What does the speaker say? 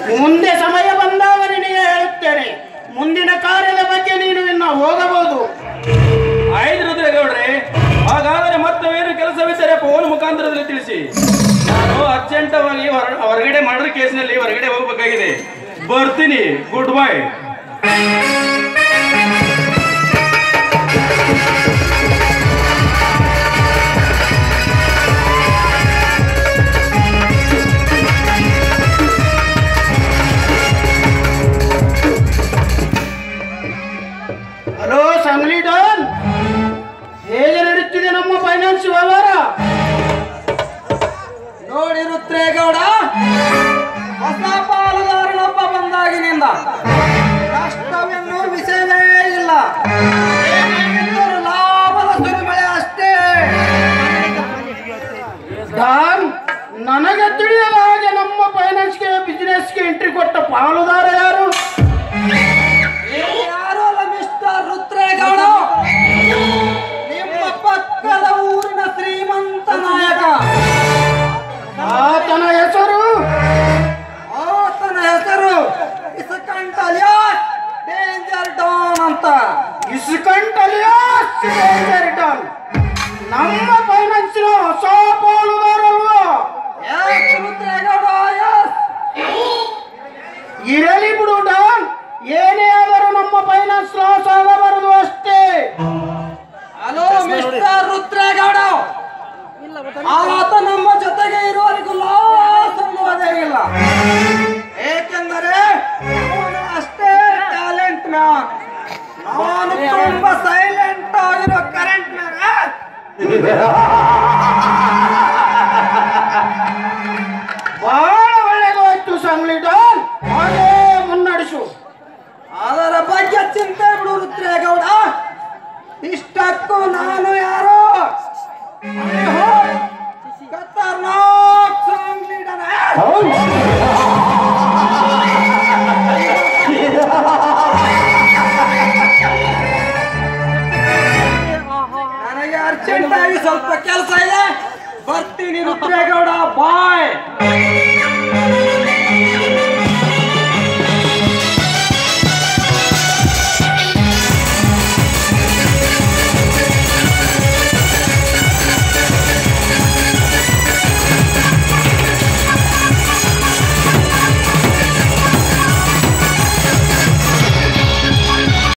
ಮುಂದೆ ಸಮಯ ಬಂದಾಗ ನಿನಗೆ ಹೇಳುತ್ತೇನೆ ಮುಂದಿನ ಕಾರ್ಯದ ಬಗ್ಗೆ ನೀನು ಇನ್ನು ಹೋಗಬಹುದು ಆಯ್ತು ರುದ್ರೇಗೌಡ್ರೆ ಹಾಗಾದರೆ ಮತ್ತವೇನು ಕೆಲಸವಿದ್ದರೆ ಫೋನ್ ಮುಖಾಂತರದಲ್ಲಿ ತಿಳಿಸಿ ನಾನು ಅರ್ಜೆಂಟವಾಗಿ ಹೊರ ಹೊರಗಡೆ ಮರ್ಡರ್ ಕೇಸ್ನಲ್ಲಿ ಹೊರಗಡೆ ಹೋಗ್ಬೇಕಾಗಿದೆ ಬರ್ತೀನಿ good bye hello Sangli don ಹೇಗೆ ನಡೀತಿದೆ ನಮ್ಮ ಫೈನಾನ್ಸ್ ವ್ಯವಹಾರ ನೋಡಿ ರುದ್ರೇಗೌಡ ಹೊಸ ಪಾಲುದಾರನೊಬ್ಬ ಬಂದಾಗಿನಿಂದ ನಷ್ಟವೆನ್ನೋ ವಿಷಯವೇ ಇಲ್ಲ ಏನಿದ್ದರೂ ಲಾಭದ ಸುರಿಮಳೆ ಅಷ್ಟೇ ಡಾನ್ ನನಗೆ ತಿಳಿಯದ ಹಾಗೆ ನಮ್ಮ ಫೈನಾನ್ಸ್ಗೆ ಬಿಸ್ನೆಸ್ಗೆ ಎಂಟ್ರಿ ಕೊಟ್ಟ ಪಾಲುದಾರ ಯಾರು ಯಾರು ಅಲ್ಲ ಮಿಸ್ಟರ್ ರುದ್ರೇಗೌಡ ನಿಮ್ಮ ಪಕ್ಕದ ಊರಿನ ಶ್ರೀಮಂತ ನಾಯಕ ಆತನ ಹೆಸರು ಆತನ ಹೆಸರು ಇಸಕಂಠ ಅಲಿಯಾಸ್ ಡೇಂಜರ್ ಡಾನ್ ಅಂತ ಇಸ್ಕಂಟ್ ಅಲಿಯಾಸ್ ಡೇಂಜರ್ ಡಾನ್ ನಮ್ಮ ಫೈನಾನ್ಸಿನ ಹೊಸ ಪಾಲುದಾರಲ್ವಾ ಎಸ್ ರುದ್ರೇಗೌಡ ಎಸ್ ಇರಲಿ ಬಿಡು ಡಾನ್ ಏನೇ ಆದರೂ ನಮ್ಮ ಫೈನಾನ್ಸ್ ಲಾಸ್ ಆಗಬಾರದು ಅಷ್ಟೇ ಹಲೋ ಮಿಸ್ಟರ್ ರುದ್ರೇಗೌಡ ಆತ ನಮ್ಮ ಜೊತೆಗೆ ಇರುವವರೆಗೂ ಲಾಸ್ ಅನ್ನುವುದೇ ಇಲ್ಲ ಏಕೆಂದರೆ ಅವನು ಅಷ್ಟೇ ಟ್ಯಾಲೆಂಟ್ ಮ್ಯಾನ್ ನಾನು ತುಂಬಾ ಸೈಲೆಂಟ್ ಆಗಿರೋ ಕರೆಂಟ್ ಮ್ಯಾನ್ ಬಹಳ ಒಳ್ಳೆಯದಾಯ್ತು ಸಂಗ್ಲಿ ಡಾನ್ ಹಾಗೇ ಮುನ್ನಡೆಸು ಅದರ ಬಗ್ಗೆ ಚಿಂತೆ ಬಿಡು ರುದ್ರೇಗೌಡ ಇಷ್ಟಕ್ಕೂ ನಾನು ಯಾರು ಖತರ್ನಾಕ್ ಸಾಂಗ್ ಲೀಡರ್ ನನಗೆ ಅರ್ಜೆಂಟ್ ಆಗಿ ಸ್ವಲ್ಪ ಕೆಲಸ ಇದೆ ಬರ್ತೀನಿ ರುದ್ರೇಗೌಡ